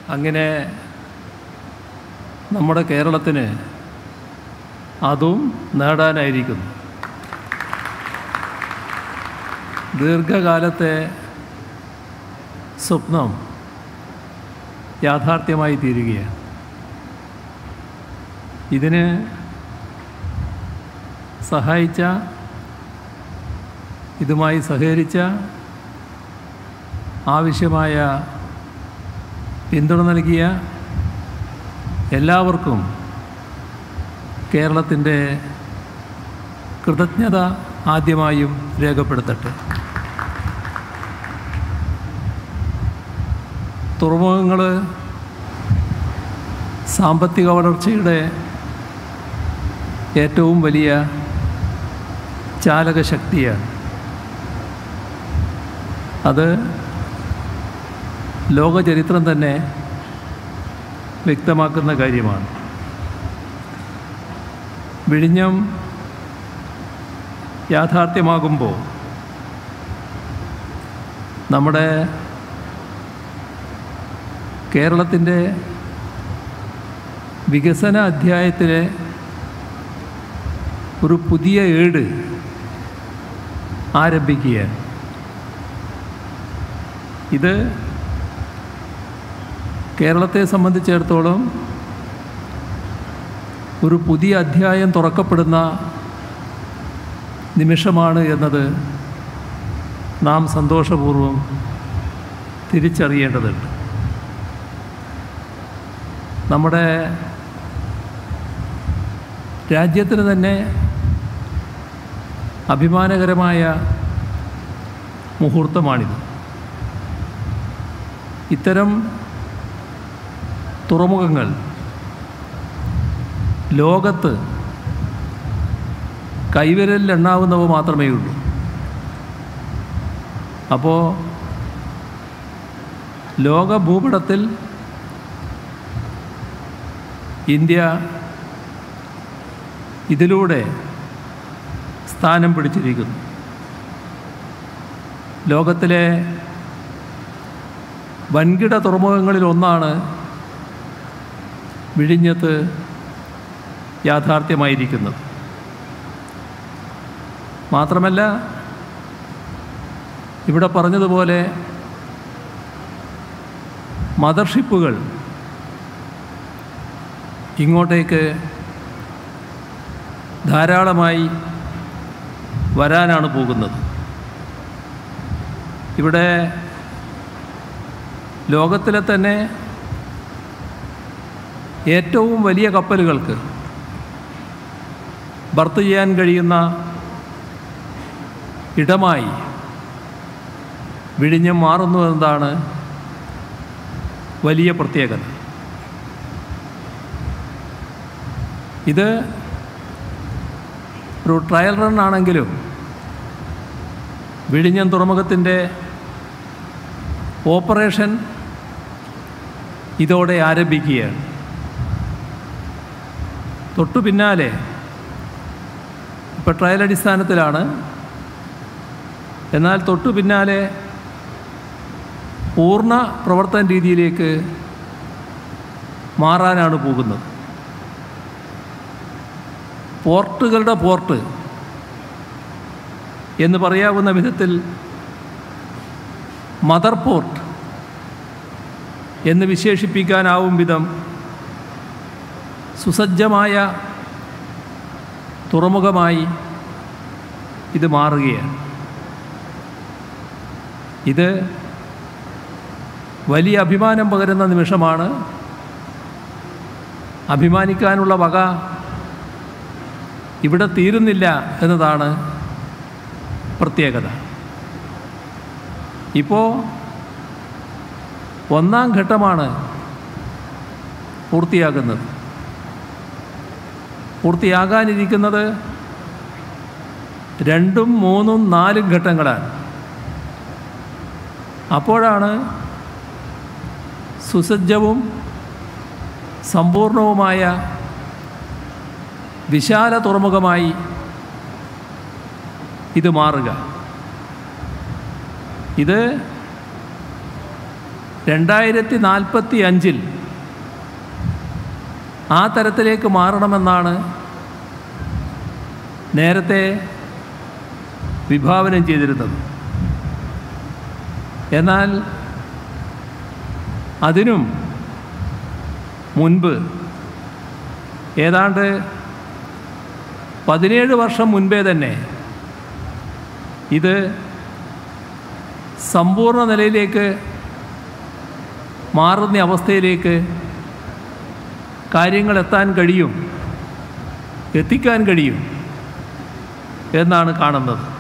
അങ്ങനെ നമ്മുടെ കേരളത്തിന് അതും നേടാനായിരിക്കുന്നു ദീർഘകാലത്തെ സ്വപ്നം യാഥാർത്ഥ്യമായി തീരുകയാണ് ഇതിന് സഹായിച്ച ഇതുമായി സഹകരിച്ച ആവശ്യമായ പിന്തുണ നൽകിയ എല്ലാവർക്കും കേരളത്തിൻ്റെ കൃതജ്ഞത ആദ്യമായും രേഖപ്പെടുത്തട്ടെ തുറമുഖങ്ങൾ സാമ്പത്തിക വളർച്ചയുടെ ഏറ്റവും വലിയ ചാലകശക്തിയാണ് അത് ലോകചരിത്രം തന്നെ വ്യക്തമാക്കുന്ന കാര്യമാണ് വിഴിഞ്ഞം യാഥാർത്ഥ്യമാകുമ്പോൾ നമ്മുടെ കേരളത്തിൻ്റെ വികസന അധ്യായത്തിലെ ഒരു പുതിയ ഏട് ആരംഭിക്കുകയാണ് ഇത് കേരളത്തെ സംബന്ധിച്ചിടത്തോളം ഒരു പുതിയ അധ്യായം തുറക്കപ്പെടുന്ന നിമിഷമാണ് എന്നത് നാം സന്തോഷപൂർവ്വം തിരിച്ചറിയേണ്ടതുണ്ട് നമ്മുടെ രാജ്യത്തിന് തന്നെ അഭിമാനകരമായ മുഹൂർത്തമാണിത് ഇത്തരം തുറമുഖങ്ങൾ ലോകത്ത് കൈവിരലിൽ എണ്ണാവുന്നവ മാത്രമേ ഉള്ളൂ അപ്പോൾ ലോക ഭൂപടത്തിൽ ഇന്ത്യ ഇതിലൂടെ സ്ഥാനം പിടിച്ചിരിക്കുന്നു ലോകത്തിലെ വൻകിട തുറമുഖങ്ങളിൽ ഒന്നാണ് വിഴിഞ്ഞത്ത് യാഥാർത്ഥ്യമായിരിക്കുന്നത് മാത്രമല്ല ഇവിടെ പറഞ്ഞതുപോലെ മദർഷിപ്പുകൾ ഇങ്ങോട്ടേക്ക് ധാരാളമായി വരാനാണ് പോകുന്നത് ഇവിടെ ലോകത്തിലെ തന്നെ ഏറ്റവും വലിയ കപ്പലുകൾക്ക് ബർത്ത് ചെയ്യാൻ കഴിയുന്ന ഇടമായി വിഴിഞ്ഞം മാറുന്നു എന്നതാണ് വലിയ പ്രത്യേകത ഇത് ഒരു ട്രയൽ റൺ ആണെങ്കിലും വിഴിഞ്ഞം തുറമുഖത്തിൻ്റെ ഓപ്പറേഷൻ ഇതോടെ ആരംഭിക്കുകയാണ് തൊട്ടു പിന്നാലെ ഇപ്പോൾ ട്രയൽ അടിസ്ഥാനത്തിലാണ് എന്നാൽ തൊട്ടു പിന്നാലെ പൂർണ്ണ പ്രവർത്തന രീതിയിലേക്ക് മാറാനാണ് പോകുന്നത് പോർട്ടുകളുടെ പോർട്ട് എന്ന് പറയാവുന്ന വിധത്തിൽ മദർ പോർട്ട് എന്ന് വിശേഷിപ്പിക്കാനാവും വിധം സുസജ്ജമായ തുറമുഖമായി ഇത് മാറുകയാണ് ഇത് വലിയ അഭിമാനം പകരുന്ന നിമിഷമാണ് അഭിമാനിക്കാനുള്ള വക ഇവിടെ തീരുന്നില്ല എന്നതാണ് പ്രത്യേകത ഇപ്പോൾ ഒന്നാം ഘട്ടമാണ് പൂർത്തിയാകുന്നത് പൂർത്തിയാകാനിരിക്കുന്നത് രണ്ടും മൂന്നും നാലും ഘട്ടങ്ങളാണ് അപ്പോഴാണ് സുസജ്ജവും സമ്പൂർണവുമായ വിശാല തുറമുഖമായി ഇത് മാറുക ഇത് രണ്ടായിരത്തി നാൽപ്പത്തി അഞ്ചിൽ ആ തരത്തിലേക്ക് മാറണമെന്നാണ് നേരത്തെ വിഭാവനം ചെയ്തിരുന്നത് എന്നാൽ അതിനും മുൻപ് ഏതാണ്ട് പതിനേഴ് വർഷം മുൻപേ തന്നെ ഇത് സമ്പൂർണ്ണ നിലയിലേക്ക് മാറുന്ന അവസ്ഥയിലേക്ക് കാര്യങ്ങൾ എത്താൻ കഴിയും എത്തിക്കാൻ കഴിയും എന്നാണ് കാണുന്നത്